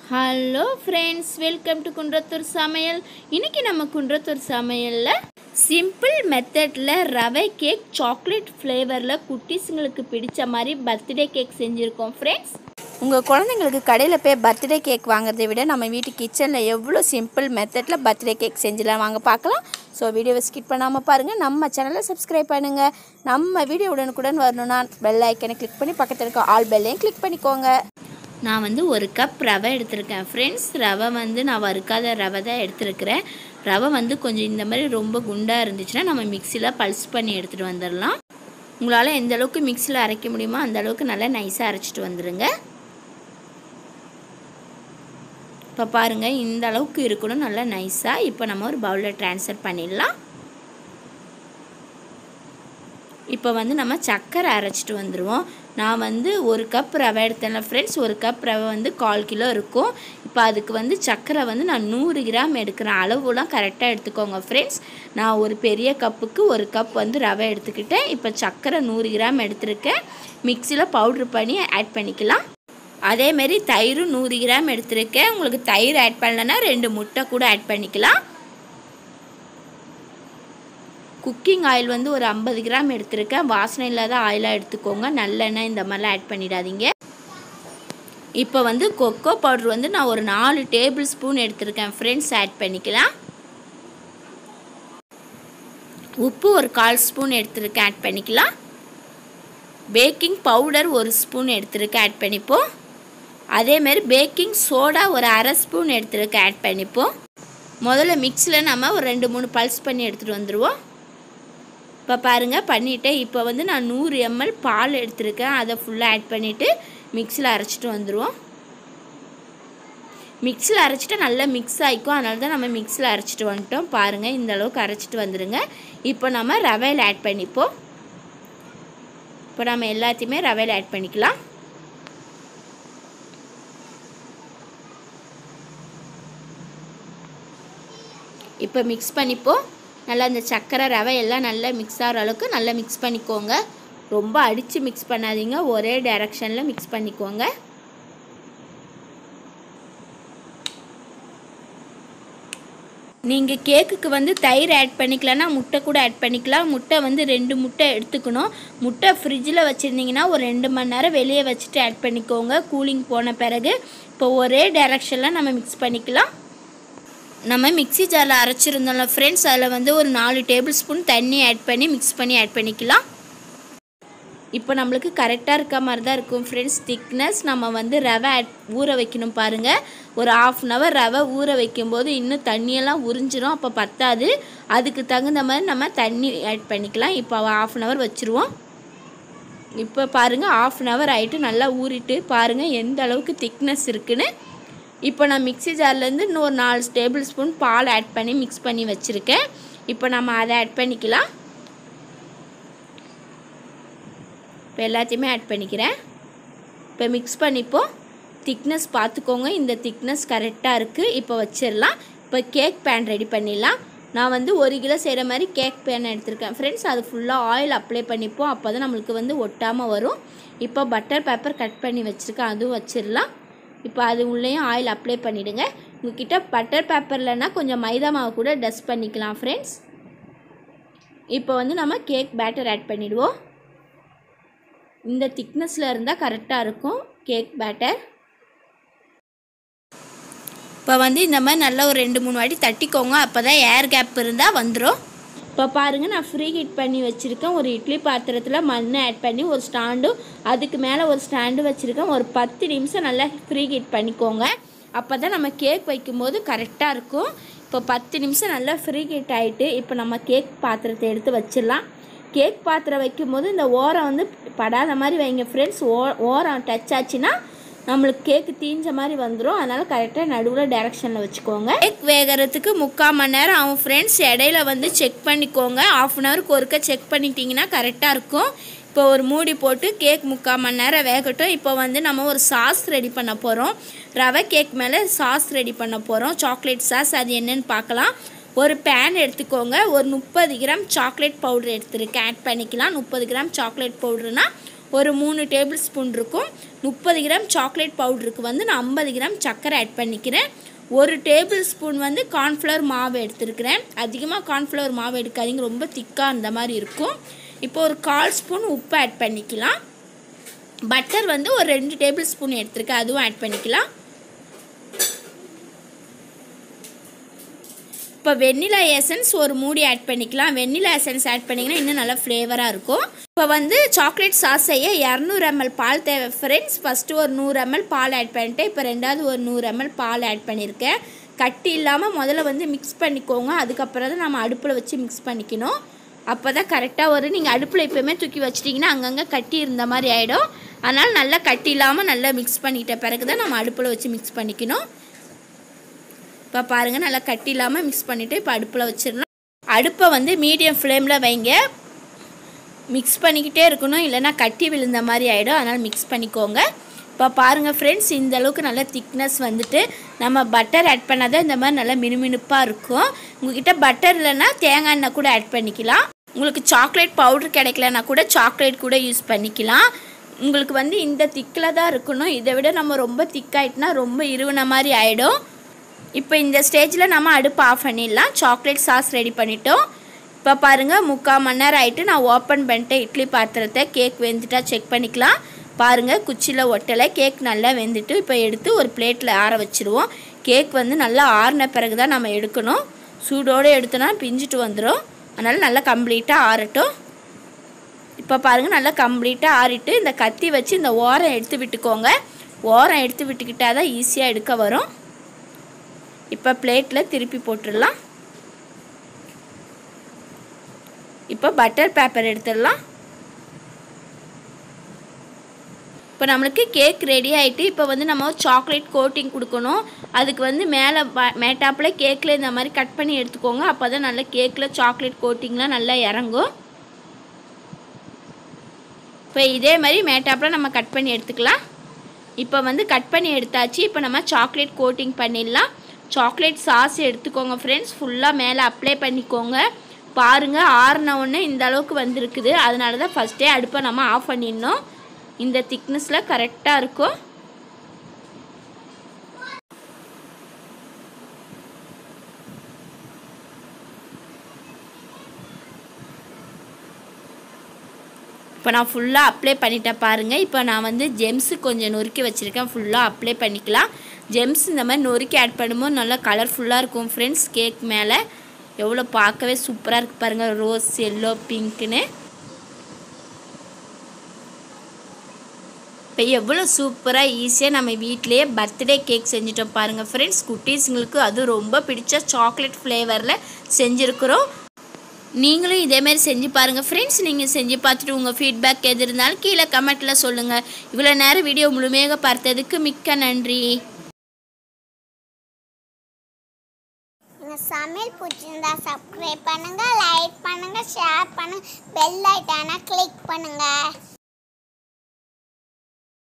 hello friends welcome to Kundrathur சமையல் இன்னைக்கு நம்ம குன்றத்தூர் சமையலில் சிம்பிள் மெத்தடில் ரவை கேக் சாக்லேட் ஃப்ளேவரில் குட்டீஸுங்களுக்கு பிடிச்ச மாதிரி பர்த்டே கேக் செஞ்சுருக்கோம் ஃப்ரெண்ட்ஸ் உங்கள் குழந்தைங்களுக்கு கடையில் போய் பர்த்டே கேக் வாங்குறதை விட நம்ம வீட்டு கிச்சனில் எவ்வளோ சிம்பிள் மெத்தடில் பர்த்டே கேக் செஞ்சிடலாம் வாங்க பார்க்கலாம் ஸோ வீடியோவை ஸ்கிப் பண்ணாமல் பாருங்கள் நம்ம சேனலை சப்ஸ்கிரைப் பண்ணுங்கள் நம்ம வீடியோ உடனுக்குடன் வரணும்னா பெல் ஐக்கனை கிளிக் பண்ணி பக்கத்தில் இருக்க ஆல் பெல்லையும் கிளிக் பண்ணிக்கோங்க நான் வந்து ஒரு கப் ரவை எடுத்திருக்கேன் ஃப்ரெண்ட்ஸ் ரவை வந்து நான் வறுக்காத ரவை தான் எடுத்திருக்கிறேன் ரவை வந்து கொஞ்சம் இந்த மாதிரி ரொம்ப குண்டாக இருந்துச்சுன்னா நம்ம மிக்சியில் பல்ஸ் பண்ணி எடுத்துகிட்டு வந்துடலாம் உங்களால் எந்த அளவுக்கு மிக்சியில் அரைக்க முடியுமோ அந்த அளவுக்கு நல்லா நைஸாக அரைச்சிட்டு வந்துடுங்க இப்போ பாருங்கள் இந்த அளவுக்கு இருக்கணும் நல்லா நைஸாக இப்போ நம்ம ஒரு பவுலில் ட்ரான்ஸ்ஃபர் பண்ணிடலாம் இப்போ வந்து நம்ம சர்க்கரை அரைச்சிட்டு வந்துடுவோம் நான் வந்து ஒரு கப் ரவை எடுத்தேன்ல ஃப்ரெண்ட்ஸ் ஒரு கப் ரவை வந்து கால் கிலோ இருக்கும் இப்போ அதுக்கு வந்து சர்க்கரை வந்து நான் நூறு கிராம் எடுக்கிறேன் அளவுலாம் கரெக்டாக எடுத்துக்கோங்க ஃப்ரெண்ட்ஸ் நான் ஒரு பெரிய கப்புக்கு ஒரு கப் வந்து ரவை எடுத்துக்கிட்டேன் இப்போ சர்க்கரை நூறு கிராம் எடுத்திருக்கேன் மிக்சியில் பவுட்ரு பண்ணி ஆட் பண்ணிக்கலாம் அதேமாரி தயிரும் நூறு கிராம் எடுத்திருக்கேன் உங்களுக்கு தயிர் ஆட் பண்ணலன்னா ரெண்டு முட்டை கூட ஆட் பண்ணிக்கலாம் குக்கிங் ஆயில் வந்து ஒரு ஐம்பது கிராம் எடுத்திருக்கேன் வாசனை இல்லாத ஆயிலாக எடுத்துக்கோங்க நல்லெண்ணெய் இந்த மாதிரிலாம் ஆட் பண்ணிடாதீங்க இப்போ வந்து கொக்கோ பவுடர் வந்து நான் ஒரு நாலு டேபிள் ஸ்பூன் எடுத்திருக்கேன் ஃப்ரெண்ட்ஸ் ஆட் பண்ணிக்கலாம் உப்பு ஒரு கால் ஸ்பூன் எடுத்திருக்கேன் ஆட் பண்ணிக்கலாம் பேக்கிங் பவுடர் ஒரு ஸ்பூன் எடுத்திருக்கேன் ஆட் பண்ணிப்போம் அதேமாரி பேக்கிங் சோடா ஒரு அரை ஸ்பூன் எடுத்திருக்கேன் ஆட் பண்ணிப்போம் முதல்ல மிக்ஸில் நம்ம ஒரு ரெண்டு மூணு பல்ஸ் பண்ணி எடுத்துகிட்டு வந்துடுவோம் இப்போ பாருங்கள் பண்ணிவிட்டு இப்போ வந்து நான் நூறு எம்எல் பால் எடுத்திருக்கேன் அதை ஃபுல்லாக ஆட் பண்ணிவிட்டு மிக்சியில் அரைச்சிட்டு வந்துடுவோம் மிக்சியில் அரைச்சிட்டு நல்லா மிக்ஸ் ஆகிக்கும் அதனால தான் நம்ம மிக்சியில் அரைச்சிட்டு வந்துட்டோம் பாருங்கள் இந்த அளவுக்கு அரைச்சிட்டு வந்துடுங்க இப்போ நம்ம ரவையில் ஆட் பண்ணிப்போம் இப்போ நம்ம எல்லாத்தையுமே ரவையில் ஆட் பண்ணிக்கலாம் இப்போ மிக்ஸ் பண்ணிப்போம் நல்லா இந்த சர்க்கரை ரவை எல்லாம் நல்லா மிக்ஸ் ஆகிற அளவுக்கு நல்லா மிக்ஸ் பண்ணிக்கோங்க ரொம்ப அடித்து மிக்ஸ் பண்ணாதீங்க ஒரே டைரக்ஷனில் மிக்ஸ் பண்ணிக்கோங்க நீங்கள் கேக்குக்கு வந்து தயிர் ஆட் பண்ணிக்கலாம்னா முட்டை கூட ஆட் பண்ணிக்கலாம் முட்டை வந்து ரெண்டு முட்டை எடுத்துக்கணும் முட்டை ஃப்ரிட்ஜில் வச்சுருந்தீங்கன்னா ஒரு ரெண்டு மணி நேரம் வெளியே வச்சுட்டு ஆட் பண்ணிக்கோங்க கூலிங் போன பிறகு இப்போ ஒரே டைரக்ஷனில் நம்ம மிக்ஸ் பண்ணிக்கலாம் நம்ம மிக்ஸி ஜாரில் அரைச்சிருந்தோம்ல ஃப்ரெண்ட்ஸ் அதில் வந்து ஒரு நாலு டேபிள் ஸ்பூன் தண்ணி ஆட் பண்ணி மிக்ஸ் பண்ணி ஆட் பண்ணிக்கலாம் இப்போ நம்மளுக்கு கரெக்டாக இருக்க மாதிரி தான் இருக்கும் ஃப்ரெண்ட்ஸ் திக்னஸ் நம்ம வந்து ரவை ஆட் ஊற வைக்கணும் பாருங்கள் ஒரு ஆஃப் அன் ஹவர் ரவை ஊற வைக்கும்போது இன்னும் தண்ணியெல்லாம் உறிஞ்சிரும் அப்போ பத்தாது அதுக்கு தகுந்த மாதிரி நம்ம தண்ணி ஆட் பண்ணிக்கலாம் இப்போ ஆஃப் அன் ஹவர் வச்சுருவோம் இப்போ பாருங்கள் ஆஃப் அன் ஹவர் ஆகிட்டு நல்லா ஊறிட்டு பாருங்கள் எந்த அளவுக்கு திக்னஸ் இருக்குன்னு இப்போ நான் மிக்ஸி ஜார்லேருந்து இன்னொரு நாலு டேபிள் ஸ்பூன் பால் ஆட் பண்ணி மிக்ஸ் பண்ணி வச்சுருக்கேன் இப்போ நம்ம அதை ஆட் பண்ணிக்கலாம் இப்போ எல்லாத்தையுமே ஆட் பண்ணிக்கிறேன் இப்போ மிக்ஸ் பண்ணிப்போம் திக்னஸ் பார்த்துக்கோங்க இந்த திக்னஸ் கரெக்டாக இருக்குது இப்போ வச்சிடலாம் இப்போ கேக் பேன் ரெடி பண்ணிடலாம் நான் வந்து ஒரு கிலோ செய்கிற மாதிரி கேக் பேன் எடுத்திருக்கேன் ஃப்ரெண்ட்ஸ் அது ஃபுல்லாக ஆயில் அப்ளை பண்ணிப்போம் அப்போ தான் நம்மளுக்கு வந்து ஒட்டாமல் வரும் இப்போ பட்டர் பேப்பர் கட் பண்ணி வச்சுருக்கேன் அதுவும் வச்சிடலாம் இப்போ அது உள்ளேயும் ஆயில் அப்ளை பண்ணிவிடுங்க உங்ககிட்ட பட்டர் பேப்பர் இல்லைன்னா கொஞ்சம் மைதா மாவு கூட டஸ்ட் பண்ணிக்கலாம் ஃப்ரெண்ட்ஸ் இப்போ வந்து நம்ம கேக் பேட்டர் ஆட் பண்ணிவிடுவோம் இந்த திக்னஸில் இருந்தால் கரெக்டாக இருக்கும் கேக் பேட்டர் இப்போ வந்து இந்த மாதிரி நல்லா ஒரு ரெண்டு மூணு வாட்டி தட்டிக்கோங்க அப்போ தான் ஏர் கேப் இருந்தால் வந்துடும் இப்போ பாருங்கள் நான் ஃப்ரீ ஹீட் பண்ணி வச்சுருக்கேன் ஒரு இட்லி பாத்திரத்தில் மண் ஆட் பண்ணி ஒரு ஸ்டாண்டும் அதுக்கு மேலே ஒரு ஸ்டாண்டு வச்சுருக்கேன் ஒரு பத்து நிமிஷம் நல்லா ஃப்ரீ ஹீட் பண்ணிக்கோங்க அப்போ தான் நம்ம கேக் வைக்கும்போது கரெக்டாக இருக்கும் இப்போ பத்து நிமிஷம் நல்லா ஃப்ரீ ஹீட் ஆகிட்டு இப்போ நம்ம கேக் பாத்திரத்தை எடுத்து வச்சிடலாம் கேக் பாத்திரம் வைக்கும்போது இந்த ஓரம் வந்து படாத மாதிரி வைங்க ஃப்ரெண்ட்ஸ் ஓ ஓரம் டச் ஆச்சுன்னா நம்மளுக்கு கேக்கு தீஞ்ச மாதிரி வந்துடும் அதனால் கரெக்டாக நடுவில் டைரக்ஷனில் வச்சுக்கோங்க கேக் வேகிறதுக்கு முக்கால் மணி நேரம் ஆகும் ஃப்ரெண்ட்ஸ் இடையில வந்து செக் பண்ணிக்கோங்க ஆஃப் அன் ஹவருக்கு ஒருக்க செக் பண்ணிட்டீங்கன்னா கரெக்டாக இருக்கும் இப்போ ஒரு மூடி போட்டு கேக் முக்கால் மணி நேரம் வேகட்டும் இப்போ வந்து நம்ம ஒரு சாஸ் ரெடி பண்ண போகிறோம் ரவை கேக் மேலே சாஸ் ரெடி பண்ண போகிறோம் சாக்லேட் சாஸ் அது என்னன்னு பார்க்கலாம் ஒரு பேன் எடுத்துக்கோங்க ஒரு முப்பது கிராம் சாக்லேட் பவுடர் எடுத்துருக்கேன் ஆட் பண்ணிக்கலாம் முப்பது கிராம் சாக்லேட் பவுடர்னா ஒரு மூணு டேபிள் ஸ்பூன் இருக்கும் முப்பது கிராம் சாக்லேட் பவுடருக்கு வந்து நான் ஐம்பது கிராம் சர்க்கரை ஆட் பண்ணிக்கிறேன் ஒரு டேபிள் ஸ்பூன் வந்து கார்ன்ஃப்ளவர் மாவு எடுத்துருக்கிறேன் அதிகமாக கார்ன்ஃப்ளவர் மாவு எடுக்காதீங்க ரொம்ப திக்காக அந்த மாதிரி இருக்கும் இப்போ ஒரு கால் ஸ்பூன் உப்பு ஆட் பண்ணிக்கலாம் பட்டர் வந்து ஒரு ரெண்டு டேபிள் ஸ்பூன் எடுத்துருக்கேன் அதுவும் ஆட் பண்ணிக்கலாம் இப்போ வெண்ணிலா எசன்ஸ் ஒரு மூடி ஆட் பண்ணிக்கலாம் வெண்ணிலா எசன்ஸ் ஆட் பண்ணிங்கன்னா இன்னும் நல்லா ஃப்ளேவராக இருக்கும் இப்போ வந்து சாக்லேட் சாஸ் செய்ய இரநூறு எம்எல் பால் தேவை ஃப்ரெண்ட்ஸ் ஃபஸ்ட்டு ஒரு நூறு எம்எல் பால் ஆட் பண்ணிட்டு இப்போ ரெண்டாவது ஒரு நூறு எம்எல் பால் ஆட் பண்ணியிருக்கேன் கட்டி இல்லாமல் முதல்ல வந்து மிக்ஸ் பண்ணிக்கோங்க அதுக்கப்புறம் தான் நம்ம அடுப்பில் வச்சு மிக்ஸ் பண்ணிக்கணும் அப்போ தான் கரெக்டாக வரும் நீங்கள் அடுப்பில் எப்போயுமே தூக்கி வச்சிட்டிங்கன்னா அங்கங்கே கட்டி இருந்த மாதிரி ஆகிடும் அதனால் நல்லா கட்டி இல்லாமல் நல்லா மிக்ஸ் பண்ணிக்கிட்ட பிறகு தான் நம்ம அடுப்பில் வச்சு மிக்ஸ் பண்ணிக்கணும் இப்போ பாருங்கள் நல்லா கட்டி இல்லாமல் மிக்ஸ் பண்ணிவிட்டு இப்போ அடுப்பில் வச்சிடலாம் அடுப்பை வந்து மீடியம் ஃப்ளேமில் வைங்க மிக்ஸ் பண்ணிக்கிட்டே இருக்கணும் இல்லைன்னா கட்டி விழுந்த மாதிரி ஆகிடும் அதனால் மிக்ஸ் பண்ணிக்கோங்க இப்போ பாருங்கள் ஃப்ரெண்ட்ஸ் இந்த அளவுக்கு நல்ல திக்னஸ் வந்துட்டு நம்ம பட்டர் ஆட் பண்ணாதான் இந்த மாதிரி நல்லா மினுமினுப்பாக இருக்கும் உங்ககிட்ட பட்டர் இல்லைன்னா தேங்காய் எண்ணெய் கூட ஆட் பண்ணிக்கலாம் உங்களுக்கு சாக்லேட் பவுடர் கிடைக்கலனா கூட சாக்லேட் கூட யூஸ் பண்ணிக்கலாம் உங்களுக்கு வந்து இந்த திக்கில் தான் இருக்கணும் இதை விட நம்ம ரொம்ப திக்காயிட்டுனா ரொம்ப இருவின மாதிரி ஆகிடும் இப்போ இந்த ஸ்டேஜில் நம்ம அடுப்பு ஆஃப் பண்ணிடலாம் சாக்லேட் சாஸ் ரெடி பண்ணிட்டோம் இப்போ பாருங்கள் முக்கால் மணி நேரம் ஆகிட்டு நான் ஓப்பன் பண்ணிட்டேன் இட்லி பாத்திரத்தை கேக் வெந்துட்டா செக் பண்ணிக்கலாம் பாருங்கள் குச்சியில் ஒட்டலை கேக் நல்லா வெந்துட்டு இப்போ எடுத்து ஒரு பிளேட்டில் ஆற வச்சுருவோம் கேக் வந்து நல்லா ஆறின பிறகு தான் நம்ம எடுக்கணும் சூடோடு எடுத்தோன்னா பிஞ்சிட்டு வந்துடும் அதனால் நல்லா கம்ப்ளீட்டாக ஆறட்டும் இப்போ பாருங்கள் நல்லா கம்ப்ளீட்டாக ஆறிட்டு இந்த கத்தி வச்சு இந்த ஓரம் எடுத்து விட்டுக்கோங்க ஓரம் எடுத்து விட்டுக்கிட்டால் தான் ஈஸியாக எடுக்க வரும் இப்போ பிளேட்டில் திருப்பி போட்டுடலாம் இப்போ பட்டர் பேப்பர் எடுத்துடலாம் இப்போ நம்மளுக்கு கேக் ரெடி ஆகிட்டு இப்போ வந்து நம்ம சாக்லேட் கோட்டிங் கொடுக்கணும் அதுக்கு வந்து மேலே மேட்டாப்பில் கேக்கில் இந்த மாதிரி கட் பண்ணி எடுத்துக்கோங்க அப்போ தான் நல்லா கேக்கில் சாக்லேட் கோட்டிங்லாம் நல்லா இறங்கும் இப்போ இதே மாதிரி மேட்டாப்பில் நம்ம கட் பண்ணி எடுத்துக்கலாம் இப்போ வந்து கட் பண்ணி எடுத்தாச்சு இப்போ நம்ம சாக்லேட் கோட்டிங் பண்ணிடலாம் சாக்லேட் சாஸ் எடுத்துக்கோங்க ஃப்ரெண்ட்ஸ் ஃபுல்லாக மேலே அப்ளை பண்ணிக்கோங்க பாருங்கள் ஆறின உடனே இந்த அளவுக்கு வந்திருக்குது அதனால தான் ஃபஸ்ட்டே அடுப்பை நம்ம ஆஃப் பண்ணிடணும் இந்த திக்னஸில் கரெக்டாக இருக்கும் இப்போ நான் ஃபுல்லாக அப்ளை பண்ணிட்டேன் பாருங்கள் இப்போ நான் வந்து ஜெம்ஸு கொஞ்சம் நொறுக்கி வச்சுருக்கேன் ஃபுல்லாக அப்ளை பண்ணிக்கலாம் ஜெம்ஸ் இந்த மாதிரி நொறுக்கி ஆட் பண்ணும்போது நல்லா கலர்ஃபுல்லாக இருக்கும் ஃப்ரெண்ட்ஸ் கேக் மேலே எவ்வளோ பார்க்கவே சூப்பராக இருக்குது பாருங்கள் ரோஸ் எல்லோ பிங்க்குன்னு இப்போ எவ்வளோ சூப்பராக ஈஸியாக நம்ம வீட்டிலேயே பர்த்டே கேக் செஞ்சிட்டோம் பாருங்கள் ஃப்ரெண்ட்ஸ் குட்டீஸுங்களுக்கு அதுவும் ரொம்ப பிடிச்ச சாக்லேட் ஃப்ளேவரில் செஞ்சுருக்குறோம் நீங்களும் இதேமாரி செஞ்சு பாருங்கள் ஃப்ரெண்ட்ஸ் நீங்கள் செஞ்சு பார்த்துட்டு உங்கள் ஃபீட்பேக் எது இருந்தாலும் கீழே கமெண்ட்டில் சொல்லுங்கள் இவ்வளோ நேரம் வீடியோ முழுமையாக பார்த்ததுக்கு மிக்க நன்றி எங்கள் சமையல் பிடிச்சிருந்தா சப்ஸ்கிரைப் பண்ணுங்க லைக் பண்ணுங்க ஷேர் பண்ணுங்க பெல் ஐட்டானா கிளிக் பண்ணுங்க